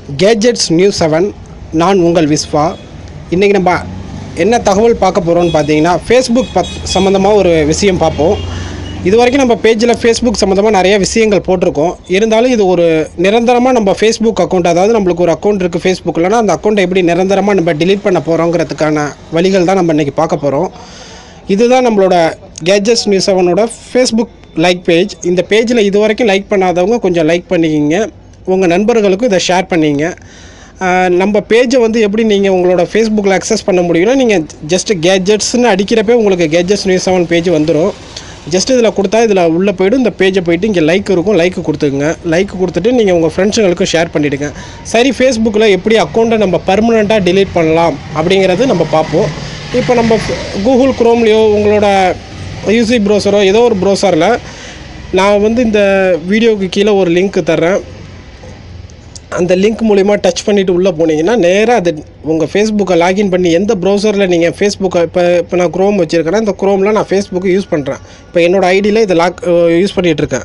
gadgets news seven நான் உங்கள் விஸ்வா இன்றைக்கி நம்ம என்ன தகவல் பார்க்க போகிறோம்னு பார்த்தீங்கன்னா ஃபேஸ்புக் பத் சம்மந்தமாக ஒரு விஷயம் பார்ப்போம் இது வரைக்கும் நம்ம பேஜில் ஃபேஸ்புக் சம்மந்தமாக நிறைய விஷயங்கள் போட்டிருக்கோம் இருந்தாலும் இது ஒரு நிரந்தரமாக நம்ம ஃபேஸ்புக் அக்கௌண்ட் அதாவது நம்மளுக்கு ஒரு அக்கௌண்ட் இருக்குது ஃபேஸ்புக்கில்னா அந்த அக்கௌண்ட்டை எப்படி நிரந்தரமாக நம்ம delete பண்ண போகிறோங்கிறதுக்கான வழிகள் தான் நம்ம இன்றைக்கி பார்க்க போகிறோம் இதுதான் நம்மளோட கேஜெட்ஸ் நியூஸ் செவனோட ஃபேஸ்புக் லைக் பேஜ் இந்த பேஜில் இது வரைக்கும் லைக் பண்ணாதவங்க கொஞ்சம் லைக் பண்ணிக்கிங்க உங்கள் நண்பர்களுக்கும் இதை ஷேர் பண்ணிங்க ஆஹ் நம்ம பேஜை வந்து எப்படி நீங்கள் உங்களோட ஃபேஸ்புக்கில் அக்சஸ் பண்ண முடியும்னா நீங்கள் ஜஸ்ட் கேஜெட்ஸ்னு அடிக்கிறப்பே உங்களுக்கு கேஜெட்ஸ் நியூஸ் செவன் பேஜ் வந்துடும் ஜஸ்ட் இதில் கொடுத்தா இதில் உள்ளே போய்ட்டு இந்த பேஜை போயிட்டு இங்கே லைக் இருக்கும் லைக் கொடுத்துக்குங்க லைக் கொடுத்துட்டு நீங்கள் உங்கள் ஃப்ரெண்ட்ஸுங்களுக்கும் ஷேர் பண்ணிவிடுங்க சரி ஃபேஸ்புக்கில் எப்படி அக்கௌண்ட்டை நம்ம பர்மனெண்ட்டாக delete பண்ணலாம் அப்படிங்கிறது நம்ம பார்ப்போம் இப்போ நம்ம கூகுள் குரோம்லேயோ உங்களோட யூசி ப்ரௌசரோ ஏதோ ஒரு ப்ரௌசரில் நான் வந்து இந்த வீடியோவுக்கு கீழே ஒரு லிங்க் தர்றேன் அந்த லிங்க் மூலிமா டச் பண்ணிவிட்டு உள்ளே போனீங்கன்னா நேராக அது உங்கள் ஃபேஸ்புக்கை லாகின் பண்ணி எந்த ப்ரௌசரில் நீங்கள் ஃபேஸ்புக்கை இப்போ இப்போ நான் க்ரோம் வச்சுருக்கேன்னா இந்த க்ரோமில் நான் ஃபேஸ்புக்கை யூஸ் பண்ணுறேன் இப்போ என்னோடய ஐடியில் இதை லாக் யூஸ் பண்ணிகிட்ருக்கேன்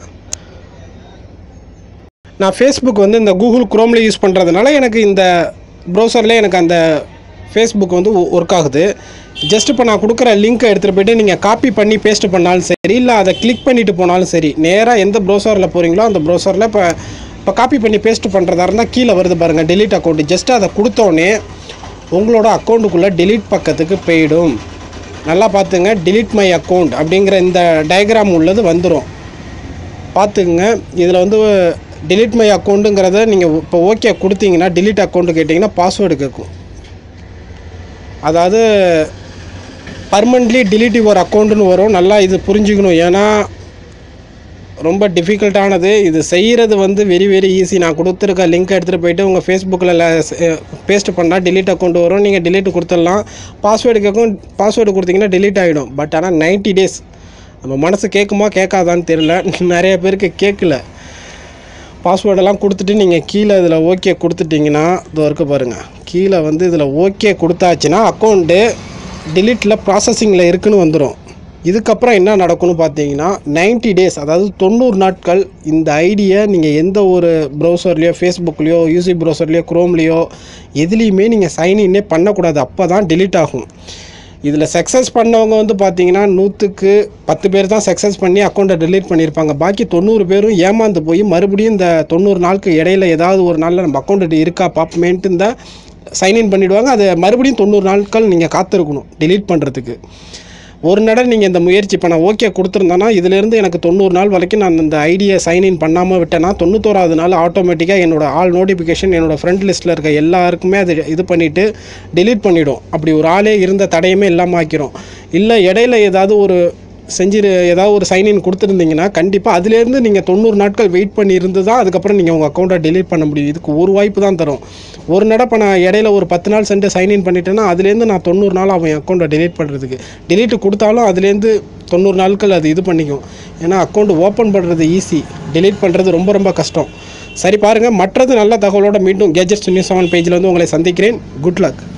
நான் ஃபேஸ்புக் வந்து இந்த கூகுள் குரோமில் யூஸ் பண்ணுறதுனால எனக்கு இந்த ப்ரௌசரில் எனக்கு அந்த ஃபேஸ்புக் வந்து ஒர்க் ஆகுது ஜஸ்ட் இப்போ நான் கொடுக்குற லிங்க்கை எடுத்துகிட்டு போயிட்டு நீங்கள் காப்பி பண்ணி பேஸ்ட் பண்ணாலும் சரி இல்லை அதை கிளிக் பண்ணிட்டு போனாலும் சரி நேராக எந்த ப்ரௌசரில் போகிறீங்களோ அந்த ப்ரௌசரில் இப்போ இப்போ காப்பி பண்ணி பேஸ்ட் பண்ணுறதா இருந்தால் கீழே வருது பாருங்கள் delete அக்கௌண்ட் ஜஸ்ட் அதை கொடுத்தோடனே உங்களோட அக்கௌண்ட்டுக்குள்ளே delete பக்கத்துக்கு போயிடும் நல்லா பார்த்துங்க delete மை அக்கௌண்ட் அப்படிங்கிற இந்த டயக்ராம் உள்ளது வந்துடும் பார்த்துக்குங்க இதில் வந்து delete மை அக்கௌண்ட்டுங்கிறத நீங்கள் இப்போ ஓகே கொடுத்தீங்கன்னா delete அக்கௌண்ட்டு கேட்டிங்கன்னா பாஸ்வேர்டு கேட்கும் அதாவது பர்மனெண்ட்லி delete யுவர் அக்கௌண்ட்டுன்னு வரும் நல்லா இது புரிஞ்சுக்கணும் ஏன்னா ரொம்ப டிஃபிகல்ட்டானது இது செய்கிறது வந்து வெரி வெரி ஈஸி நான் கொடுத்துருக்க லிங்க் எடுத்துகிட்டு போயிட்டு உங்கள் ஃபேஸ்புக்கில் பேஸ்ட் பண்ணால் delete அக்கௌண்ட் வரும் நீங்கள் delete கொடுத்துடலாம் பாஸ்வேர்டு கேட்கும் பாஸ்வேர்டு கொடுத்தீங்கன்னா delete ஆகிடும் பட் ஆனால் 90 டேஸ் நம்ம மனசு கேட்குமா கேட்காதான்னு தெரியல நிறைய பேருக்கு கேட்கல பாஸ்வேர்டெல்லாம் கொடுத்துட்டு நீங்கள் கீழே இதில் ஓகே கொடுத்துட்டிங்கன்னா இது வரைக்கும் பாருங்கள் கீழே வந்து இதில் ஓகே கொடுத்தாச்சுன்னா அக்கௌண்ட்டு டிலீட்டில் ப்ராசஸிங்கில் இருக்குன்னு வந்துடும் இதுக்கப்புறம் என்ன நடக்கும்னு பார்த்தீங்கன்னா 90 டேஸ் அதாவது தொண்ணூறு நாட்கள் இந்த ஐடியை நீங்கள் எந்த ஒரு ப்ரௌசர்லேயோ ஃபேஸ்புக்லேயோ யூசி ப்ரௌசர்லேயோ க்ரோம்லேயோ எதுலேயுமே நீங்கள் சைன்இன்னே பண்ணக்கூடாது அப்போ தான் delete ஆகும் இதில் சக்ஸஸ் பண்ணவங்க வந்து பார்த்தீங்கன்னா நூற்றுக்கு பத்து பேர் தான் சக்ஸஸ் பண்ணி அக்கௌண்ட்டை delete பண்ணியிருப்பாங்க பாக்கி தொண்ணூறு பேரும் ஏமாந்து போய் மறுபடியும் இந்த தொண்ணூறு நாளுக்கு இடையில ஏதாவது ஒரு நாளில் நம்ம அக்கௌண்ட் இருக்கா பார்ப்போமேன்ட்டு இந்த சைன்இன் பண்ணிவிடுவாங்க அது மறுபடியும் தொண்ணூறு நாட்கள் நீங்கள் காத்திருக்கணும் delete பண்ணுறதுக்கு ஒரு நடம் நீங்கள் இந்த முயற்சி இப்போ நான் ஓகே கொடுத்துருந்தேன்னா இதிலேருந்து எனக்கு தொண்ணூறு நாள் வரைக்கும் நான் இந்த ஐடியை சைன்இன் பண்ணாமல் விட்டேன்னா தொண்ணூத்தோராவது நாள் ஆட்டோமேட்டிக்காக என்னோட ஆல் நோட்டிஃபிகேஷன் என்னோட ஃப்ரெண்ட் லிஸ்ட்டில் இருக்க எல்லாருக்குமே அது இது பண்ணிவிட்டு delete பண்ணிடும் அப்படி ஒரு ஆளே இருந்த தடையுமே இல்லாமல் ஆக்கிரும் இல்லை இடையில ஏதாவது ஒரு செஞ்சு ஏதாவது ஒரு சைன்இன் கொடுத்துருந்தீங்கன்னா கண்டிப்பாக அதுலேருந்து நீங்கள் தொண்ணூறு நாட்கள் வெயிட் பண்ணி இருந்து தான் அதுக்கப்புறம் நீங்கள் உங்கள் அக்கௌண்ட்டை delete பண்ண முடியும் இதுக்கு ஒரு வாய்ப்பு தான் தரும் ஒரு நடப்ப நான் இடையில ஒரு பத்து நாள் சென்று சைன்இன் பண்ணிட்டேன்னா அதுலேருந்து நான் தொண்ணூறு நாள் அவன் அக்கௌண்ட்டை delete பண்ணுறதுக்கு delete கொடுத்தாலும் அதுலேருந்து தொண்ணூறு நாட்கள் அது இது பண்ணிக்கும் ஏன்னா அக்கௌண்ட் ஓப்பன் பண்ணுறது ஈஸி delete பண்ணுறது ரொம்ப ரொம்ப கஷ்டம் சரி பாருங்கள் மற்றது நல்ல தகவலோட மீண்டும் கேஜெட்ஸ் நியூஸ் செவன் பேஜில் வந்து உங்களை சந்திக்கிறேன் குட் லக்